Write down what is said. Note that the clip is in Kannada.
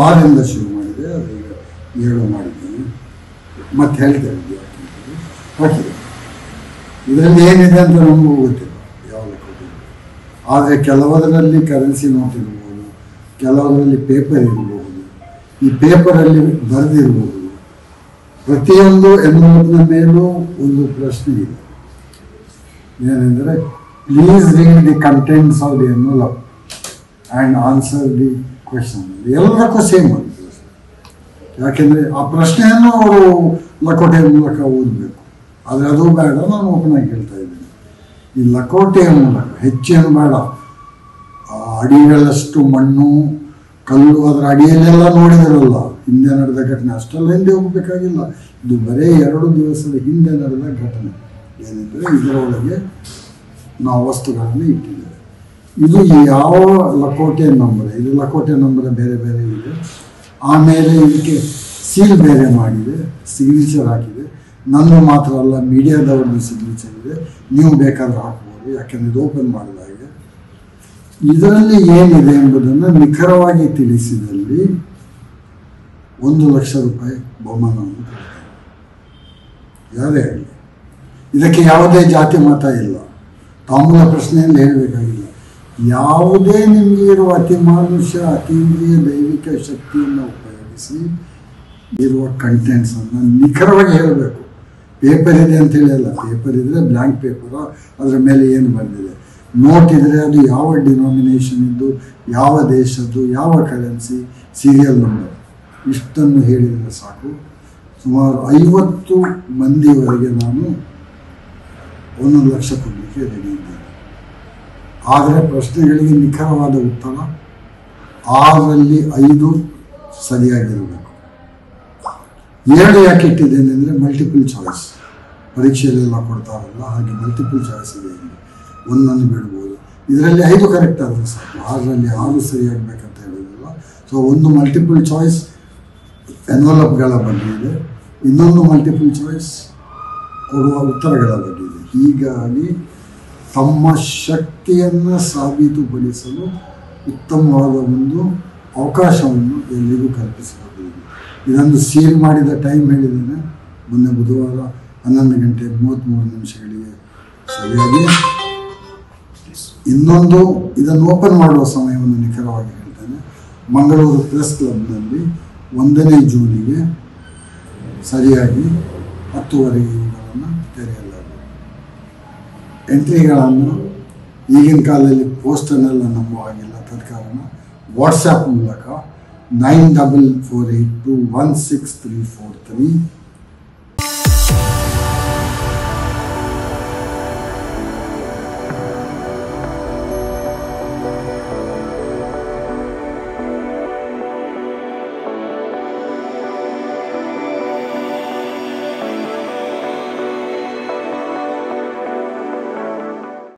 ಆರಿಂದ ಶುರು ಮಾಡಿದೆ ಅದು ಈಗ ಏಳು ಮಾಡಿದ್ದೀನಿ ಮತ್ತೆ ಹೇಳ್ತೇವೆ ವಿದ್ಯಾರ್ಥಿಗಳಿಗೆ ಹಾಕಿದೆ ಇದರಲ್ಲಿ ಏನಿದೆ ಅಂತ ನಮಗೂ ಗೊತ್ತಿಲ್ಲ ಯಾವ ಲೆಕ್ಕ ಆದರೆ ಕೆಲವದರಲ್ಲಿ ಕರೆನ್ಸಿ ನೋಟ್ ಇರ್ಬೋದು ಕೆಲವದರಲ್ಲಿ ಪೇಪರ್ ಇರಬಹುದು ಈ ಪೇಪರಲ್ಲಿ ಬರೆದಿರ್ಬೋದು ಪ್ರತಿಯೊಂದು ಎನ್ವಲಪ್ನ ಮೇಲೂ ಒಂದು ಪ್ರಶ್ನೆ ಇದೆ ಏನೆಂದರೆ please read the contents of the envelope and answer the question ಎಲ್ಲದಕ್ಕೂ ಸೇಮ್ ಅದು ಯಾಕೆಂದರೆ ಆ ಪ್ರಶ್ನೆಯನ್ನು ಅವರು ಲಕೋಟೆ ಮೂಲಕ ಓದಬೇಕು ಆದರೆ ಅದು ಬೇಡ ನಾನು ಓಪನ್ ಆಗಿ ಹೇಳ್ತಾ ಇದ್ದೀನಿ ಈ ಲಕೋಟೆಯ ಮೂಲಕ ಹೆಚ್ಚೇನು ಬೇಡ ಆ ಅಡಿಗಳಷ್ಟು ಮಣ್ಣು ಕಲ್ಲು ಅದರ ಅಡಿಯಲ್ಲೆಲ್ಲ ನೋಡಿದಿರಲ್ಲ ಹಿಂದೆ ನಡೆದ ಘಟನೆ ಅಷ್ಟೆಲ್ಲ ಹಿಂದೆ ಹೋಗಬೇಕಾಗಿಲ್ಲ ಇದು ಬರೀ ಎರಡು ದಿವಸದ ಹಿಂದೆ ನಡೆದ ಘಟನೆ ಏನೆಂದರೆ ಇದರೊಳಗೆ ನಾವು ವಸ್ತುಗಳನ್ನು ಇಟ್ಟಿದ್ದೇವೆ ಇದು ಯಾವ ಲಕೋಟೆ ನಂಬರ್ ಇದು ಲಕೋಟೆ ನಂಬರ್ ಬೇರೆ ಬೇರೆ ಇದೆ ಆಮೇಲೆ ಇದಕ್ಕೆ ಸೀಲ್ ಬೇರೆ ಮಾಡಿದೆ ಸಿಗ್ನೇಚರ್ ಹಾಕಿದೆ ನನ್ನ ಮಾತ್ರ ಅಲ್ಲ ಮೀಡಿಯಾದವ್ರದ್ದು ಸಿಗ್ನೇಚರ್ ಇದೆ ನೀವು ಬೇಕಾದ್ರೆ ಹಾಕ್ಬೋದು ಯಾಕೆಂದ್ರೆ ಇದು ಓಪನ್ ಮಾಡಿದಾಗ ಇದರಲ್ಲಿ ಏನಿದೆ ಎಂಬುದನ್ನು ನಿಖರವಾಗಿ ತಿಳಿಸಿದಲ್ಲಿ ಒಂದು ಲಕ್ಷ ರೂಪಾಯಿ ಬಹುಮಾನವನ್ನು ಕೊಡ್ತಾರೆ ಯಾರೇ ಆಗಲಿ ಇದಕ್ಕೆ ಯಾವುದೇ ಜಾತಿ ಮತ ಇಲ್ಲ ತಾಮೂಲ ಪ್ರಶ್ನೆಯಲ್ಲಿ ಹೇಳಬೇಕಾಗಿಲ್ಲ ಯಾವುದೇ ನಿಮಗೆ ಇರುವ ಅತಿ ಮಾನುಷ್ಯ ಅತೀಂದ್ರಿಯ ದೈವಿಕ ಶಕ್ತಿಯನ್ನು ಉಪಯೋಗಿಸಿ ಇರುವ ಕಂಟೆಂಟ್ಸನ್ನು ನಿಖರವಾಗಿ ಹೇಳಬೇಕು ಪೇಪರ್ ಇದೆ ಅಂತ ಹೇಳಿ ಅಲ್ಲ ಪೇಪರ್ ಇದ್ದರೆ ಬ್ಲ್ಯಾಂಕ್ ಪೇಪರ್ ಅದರ ಮೇಲೆ ಏನು ಬಂದಿದೆ ನೋಟ್ ಇದ್ದರೆ ಅದು ಯಾವ ಡಿನಾಮಿನೇಷನ್ ಇದ್ದು ಯಾವ ದೇಶದ್ದು ಯಾವ ಕರೆನ್ಸಿ ಸೀರಿಯಲ್ ನಂಬರ್ ಇಷ್ಟನ್ನು ಹೇಳಿದರೆ ಸಾಕು ಸುಮಾರು ಐವತ್ತು ಮಂದಿವರೆಗೆ ನಾನು ಒಂದೊಂದು ಲಕ್ಷ ಕೊಡಲಿಕ್ಕೆ ರೆಡಿ ಇದ್ದೇನೆ ಆದರೆ ಪ್ರಶ್ನೆಗಳಿಗೆ ನಿಖರವಾದ ಉತ್ತರ ಆರಲ್ಲಿ ಐದು ಸರಿಯಾಗಿರಬೇಕು ಎರಡು ಯಾಕೆ ಇಟ್ಟಿದ್ದೇನೆ ಅಂದರೆ ಮಲ್ಟಿಪಲ್ ಚಾಯ್ಸ್ ಪರೀಕ್ಷೆಯಲ್ಲೆಲ್ಲ ಕೊಡ್ತಾರಲ್ಲ ಹಾಗೆ ಮಲ್ಟಿಪಲ್ ಚಾಯ್ಸ್ ಇದೆ ಇಲ್ಲಿ ಒಂದನ್ನು ಬಿಡ್ಬೋದು ಇದರಲ್ಲಿ ಐದು ಕರೆಕ್ಟ್ ಆದರೆ ಸಾಕು ಆರರಲ್ಲಿ ಆರು ಸರಿಯಾಗಬೇಕಂತ ಹೇಳೋದಿಲ್ಲ ಸೊ ಒಂದು ಮಲ್ಟಿಪಲ್ ಚಾಯ್ಸ್ ಎನ್ವಲಪ್ಗಳ ಬಗ್ಗೆ ಇದೆ ಇನ್ನೊಂದು ಮಲ್ಟಿಪಲ್ ಚಾಯ್ಸ್ ಕೊಡುವ ಉತ್ತರಗಳ ಬಗ್ಗೆ ಇದೆ ಹೀಗಾಗಿ ತಮ್ಮ ಶಕ್ತಿಯನ್ನು ಸಾಬೀತುಪಡಿಸಲು ಉತ್ತಮವಾದ ಒಂದು ಅವಕಾಶವನ್ನು ಎಲ್ಲಿಗೂ ಕಲ್ಪಿಸಿಕೊಟ್ಟಿದೆ ಇದನ್ನು ಸೀಲ್ ಮಾಡಿದ ಟೈಮ್ ಹೇಳಿದ್ದೇನೆ ಮೊನ್ನೆ ಬುಧವಾರ ಹನ್ನೊಂದು ಗಂಟೆ ಮೂವತ್ತ್ಮೂರು ನಿಮಿಷಗಳಿಗೆ ಸರಿಯಾಗಿ ಇನ್ನೊಂದು ಇದನ್ನು ಓಪನ್ ಮಾಡುವ ಸಮಯವನ್ನು ನಿಖರವಾಗಿ ಹೇಳ್ತೇನೆ ಮಂಗಳೂರು ಪ್ರೆಸ್ ಕ್ಲಬ್ನಲ್ಲಿ ಒಂದನೇ ಜೂನಿಗೆ ಸರಿಯಾಗಿ ಹತ್ತುವರೆಗೆ ಇವುಗಳನ್ನು ತೆರೆಯಲಾಗಿದೆ ಎಂಟ್ರಿಗಳನ್ನು ಈಗಿನ ಕಾಲದಲ್ಲಿ ಪೋಸ್ಟರ್ನೆಲ್ಲ ನಂಬುವ ಹಾಗಿಲ್ಲ ತದ ಕಾರಣ ವಾಟ್ಸಪ್ ಮೂಲಕ nine double four eight two one six three four three